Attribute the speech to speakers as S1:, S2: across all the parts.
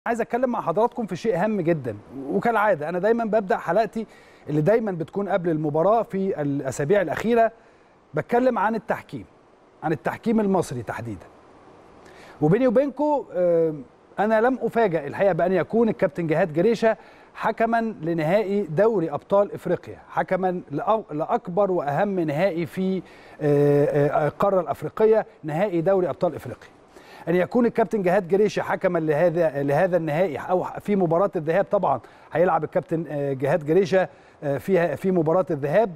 S1: عايز اتكلم مع حضراتكم في شيء هام جدا وكالعاده انا دايما ببدا حلقتي اللي دايما بتكون قبل المباراه في الاسابيع الاخيره بتكلم عن التحكيم عن التحكيم المصري تحديدا وبيني وبينكم انا لم افاجئ الحقيقه بان يكون الكابتن جهاد جريشه حكما لنهائي دوري ابطال افريقيا حكما لاكبر واهم نهائي في القاره الافريقيه نهائي دوري ابطال افريقيا ان يكون الكابتن جهاد جريشه حكما لهذا لهذا النهائي او في مباراه الذهاب طبعا هيلعب الكابتن جهاد جريشه فيها في مباراه الذهاب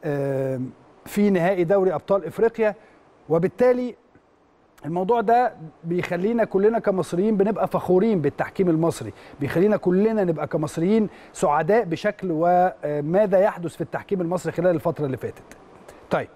S1: في نهائي دوري ابطال افريقيا وبالتالي الموضوع ده بيخلينا كلنا كمصريين بنبقى فخورين بالتحكيم المصري بيخلينا كلنا نبقى كمصريين سعداء بشكل وماذا يحدث في التحكيم المصري خلال الفتره اللي فاتت طيب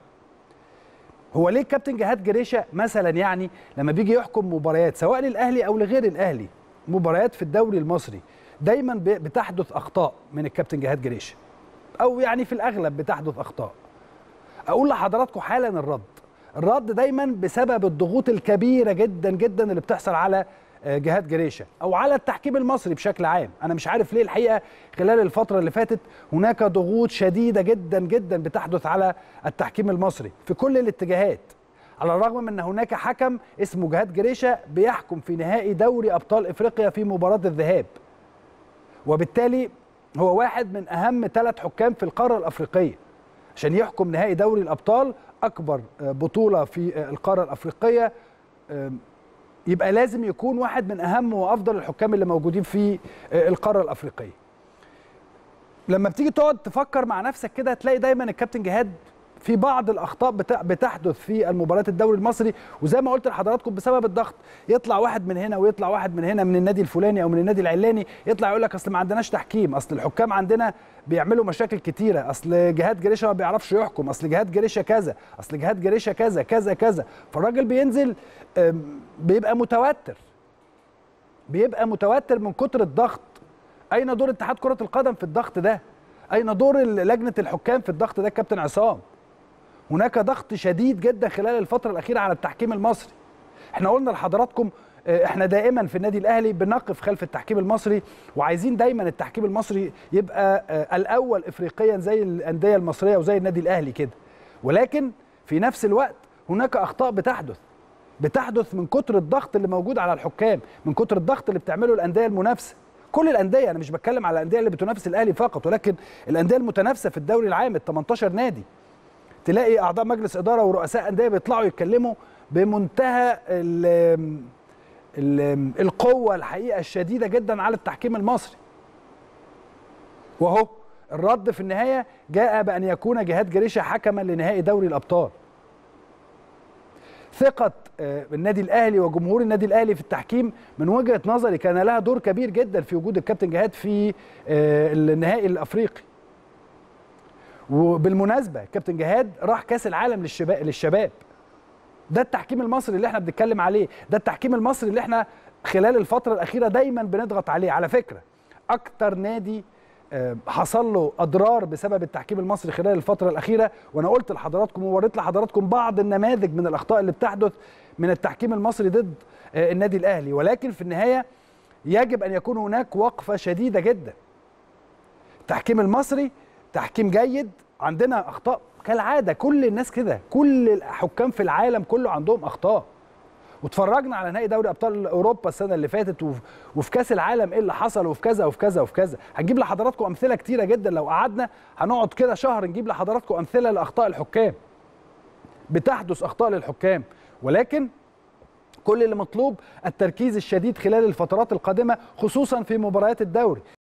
S1: هو ليه الكابتن جهاد جريشه مثلا يعني لما بيجي يحكم مباريات سواء للاهلي او لغير الاهلي مباريات في الدوري المصري دايما بتحدث اخطاء من الكابتن جهاد جريشه او يعني في الاغلب بتحدث اخطاء اقول لحضراتكم حالا الرد الرد دايما بسبب الضغوط الكبيره جدا جدا اللي بتحصل على جهاد جريشه او على التحكيم المصري بشكل عام انا مش عارف ليه الحقيقه خلال الفتره اللي فاتت هناك ضغوط شديده جدا جدا بتحدث على التحكيم المصري في كل الاتجاهات على الرغم من ان هناك حكم اسمه جهاد جريشه بيحكم في نهائي دوري ابطال افريقيا في مباراه الذهاب وبالتالي هو واحد من اهم ثلاث حكام في القاره الافريقيه عشان يحكم نهائي دوري الابطال اكبر بطوله في القاره الافريقيه يبقى لازم يكون واحد من اهم وافضل الحكام اللي موجودين في القاره الافريقيه لما بتيجي تقعد تفكر مع نفسك كده تلاقي دايما الكابتن جهاد في بعض الاخطاء بتحدث في المباريات الدوري المصري وزي ما قلت لحضراتكم بسبب الضغط يطلع واحد من هنا ويطلع واحد من هنا من النادي الفلاني او من النادي العلاني يطلع يقول لك اصل ما عندناش تحكيم اصل الحكام عندنا بيعملوا مشاكل كتيره اصل جهاد جريشه ما بيعرفش يحكم اصل جهاد جريشه كذا اصل جهاد جريشه كذا كذا كذا فالراجل بينزل بيبقى متوتر بيبقى متوتر من كتر الضغط اين دور اتحاد كره القدم في الضغط ده اين دور لجنه الحكام في الضغط ده كابتن عصام هناك ضغط شديد جدا خلال الفتره الاخيره على التحكيم المصري احنا قلنا لحضراتكم احنا دائما في النادي الاهلي بنقف خلف التحكيم المصري وعايزين دايما التحكيم المصري يبقى الاول افريقيا زي الانديه المصريه وزي النادي الاهلي كده ولكن في نفس الوقت هناك اخطاء بتحدث بتحدث من كتر الضغط اللي موجود على الحكام من كتر الضغط اللي بتعمله الانديه المنافسه كل الانديه انا مش بتكلم على الانديه اللي بتنافس الاهلي فقط ولكن الانديه المتنافسه في الدوري العام ال 18 نادي تلاقي اعضاء مجلس اداره ورؤساء انديه بيطلعوا يتكلموا بمنتهى ال ال القوه الحقيقه الشديده جدا على التحكيم المصري وهو الرد في النهايه جاء بان يكون جهاد جريشه حكما لنهائي دوري الابطال ثقة النادي الأهلي وجمهور النادي الأهلي في التحكيم من وجهة نظري كان لها دور كبير جدا في وجود الكابتن جهاد في النهائي الأفريقي وبالمناسبة كابتن جهاد راح كأس العالم للشباب للشباب ده التحكيم المصري اللي احنا بنتكلم عليه ده التحكيم المصري اللي احنا خلال الفترة الأخيرة دايما بنضغط عليه على فكرة أكتر نادي حصل له اضرار بسبب التحكيم المصري خلال الفتره الاخيره وانا قلت لحضراتكم ووريت لحضراتكم بعض النماذج من الاخطاء اللي بتحدث من التحكيم المصري ضد النادي الاهلي ولكن في النهايه يجب ان يكون هناك وقفه شديده جدا التحكيم المصري تحكيم جيد عندنا اخطاء كالعاده كل الناس كده كل الحكام في العالم كله عندهم اخطاء واتفرجنا على نهائي دوري ابطال اوروبا السنه اللي فاتت وفي كاس العالم ايه اللي حصل وفي كذا وفي كذا وفي كذا هنجيب لحضراتكم امثله كتيره جدا لو قعدنا هنقعد كده شهر نجيب لحضراتكم امثله لاخطاء الحكام بتحدث اخطاء للحكام ولكن كل اللي مطلوب التركيز الشديد خلال الفترات القادمه خصوصا في مباريات الدوري